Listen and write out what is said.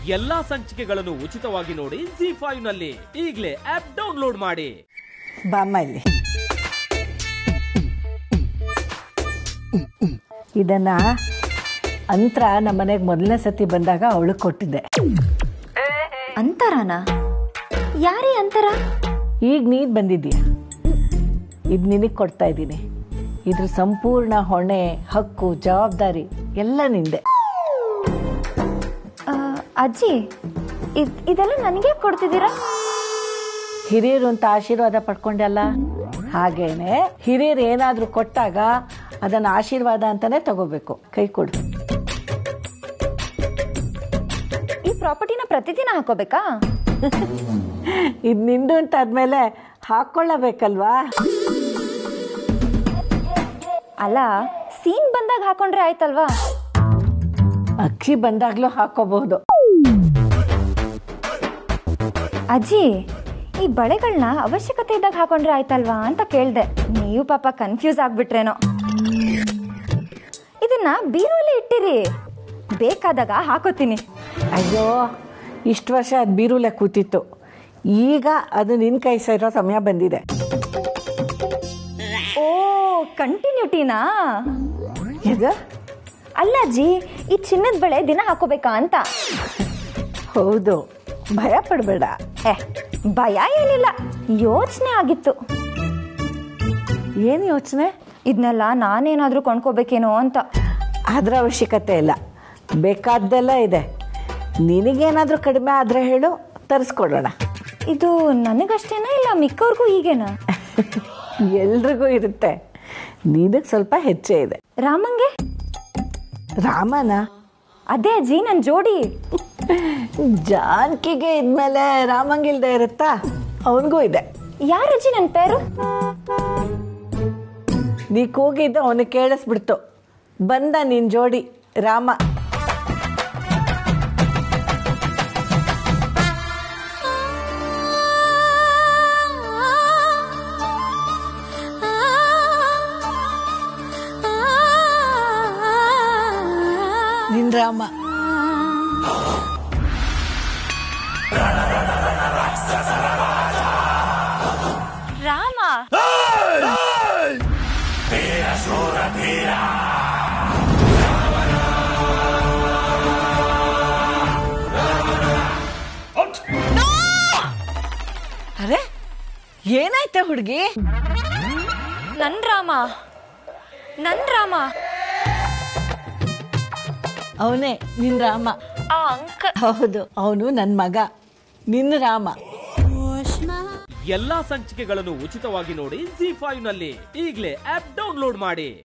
ಎಲ್ಲಾ ಸಂಚಿಕೆಗಳನ್ನು ಉಚಿತವಾಗಿ ನೋಡಿ ಜಿ ಫೈವ್ ನಲ್ಲಿ ಈಗಲೇ ಆಪ್ ಡೌನ್ಲೋಡ್ ಮಾಡಿ ಬಾಮ್ಮ ಇಲ್ಲಿ ಇದನ್ನ ಅಂತರ ನಮ್ಮ ಮನೆಗೆ ಮೊದಲನೇ ಸತಿ ಬಂದಾಗ ಅವಳು ಕೊಟ್ಟಿದ್ದೆ ಅಂತರನ ಯಾರೀ ಅಂತರ ಈಗ ನೀನು ಬಂದಿದ್ದೀಯ ಇದು ನಿನಗೆ ಕೊಡ್ತಾ ಇದ್ದೀನಿ ಇದ್ರ ಸಂಪೂರ್ಣ ಹೊಣೆ ಹಕ್ಕು ಜವಾಬ್ದಾರಿ ಎಲ್ಲ ನಿಂದೆ ಆ, ಅಜ್ಜಿ ಇದ್ ಇದೆಲ್ಲ ನನಗೆ ಕೊಡ್ತಿದ್ದೀರಾ ಹಿರಿಯರು ಅಂತ ಆಶೀರ್ವಾದ ಪಡ್ಕೊಂಡಲ್ಲ ಹಾಗೇನೆ ಹಿರಿಯರು ಏನಾದರೂ ಕೊಟ್ಟಾಗ ಅದನ್ನು ಆಶೀರ್ವಾದ ಅಂತಾನೆ ತಗೋಬೇಕು ಕೈ ಕೊಡು ಈ ಪ್ರಾಪರ್ಟಿನ ಪ್ರತಿದಿನ ಹಾಕೋಬೇಕಾ ಇದು ನಿಂದು ಅಂತ ಆದ್ಮೇಲೆ ಹಾಕೊಳ್ಳಬೇಕಲ್ವಾ ಅಲ್ಲ ಸೀನ್ ಬಂದಾಗ ಹಾಕೊಂಡ್ರೆ ಆಯ್ತಲ್ವಾ ಅಕ್ಕಿ ಬಂದಾಗ್ಲೂ ಹಾಕೋಬಹುದು ಅಜ್ಜಿ ಈ ಬಳೆಗಳನ್ನ ಅವಶ್ಯಕತೆ ಇದ್ದಾಗ ಹಾಕೊಂಡ್ರೆ ಆಯ್ತಲ್ವಾ ಅಂತ ಕೇಳ್ದೆ ನೀವು ಪಾಪ ಕನ್ಫ್ಯೂಸ್ ಆಗ್ಬಿಟ್ರೇನೋ ಇದನ್ನ ಬೀರುವಲ್ಲಿ ಇಟ್ಟಿರಿ ಬೇಕಾದಾಗ ಹಾಕೋತೀನಿ ಅಯ್ಯೋ ಇಷ್ಟು ವರ್ಷ ಅದು ಬೀರುಲೆ ಕೂತಿತ್ತು ಈಗ ಅದು ನಿನ್ನ ಕೈ ಸೇರೋ ಸಮಯ ಬಂದಿದೆ ಓ ಕಂಟಿನ್ಯೂಟಿನಾ ಇದು ಅಲ್ಲ ಅಜ್ಜಿ ಈ ಚಿನ್ನದ ಬಳೆ ದಿನ ಹಾಕೋಬೇಕಾ ಅಂತ ಹೌದು ಭಯ ಪಡಬೇಡ ಏ ಭಯ ಏನಿಲ್ಲ ಯೋಚನೆ ಆಗಿತ್ತು ಏನು ಯೋಚನೆ ಇದನ್ನೆಲ್ಲ ನಾನೇನಾದ್ರೂ ಕೊಂಡ್ಕೋಬೇಕೇನೋ ಅಂತ ಅದರ ಅವಶ್ಯಕತೆ ಇಲ್ಲ ಬೇಕಾದ್ದೆಲ್ಲ ಇದೆ ನಿನಗೇನಾದರೂ ಕಡಿಮೆ ಆದರೆ ಹೇಳು ತರಿಸ್ಕೊಡೋಣ ಇದು ನನಗಷ್ಟೇನಾ ಇಲ್ಲ ಮಿಕ್ಕವ್ರಿಗೂ ಹೀಗೇನಾ ಎಲ್ರಿಗೂ ಇರುತ್ತೆ ನಿನಗೆ ಸ್ವಲ್ಪ ಹೆಚ್ಚೇ ಇದೆ ರಾಮಂಗೆ ರಾಮನ ಅದೇ ಅಜ್ಜಿ ನನ್ನ ಜೋಡಿ ಜಾನಕಿಗೆ ಇದ್ಮೇಲೆ ರಾಮಂಗಿಲ್ದೆ ಇರುತ್ತಾ ಅವನಿಗೂ ಇದೆ ಯಾರಜ್ಜಿ ನನ್ನ ಪೇರು ನೀ ಕೂಗಿದ್ದು ಅವನಿಗೆ ಕೇಳಿಸ್ಬಿಡ್ತು ಬಂದ ನಿನ್ ಜೋಡಿ ರಾಮ ನಿನ್ ರಾಮ ರಾಮ ಅರೆ ಏನಾಯ್ತ ಹುಡುಗಿ ನನ್ ರಾಮ ನನ್ ರಾಮ ಅವನೇ ನಿನ್ ರಾಮ ಆ ಅಂಕ ಹೌದು ಅವನು ನನ್ನ ಮಗ ನಿನ್ನ ರಾಮ ಎಲ್ಲಾ ಸಂಚಿಕೆಗಳನ್ನು ಉಚಿತವಾಗಿ ನೋಡಿ ಜಿ ಫೈವ್ ನಲ್ಲಿ ಈಗಲೇ ಆಪ್ ಡೌನ್ಲೋಡ್ ಮಾಡಿ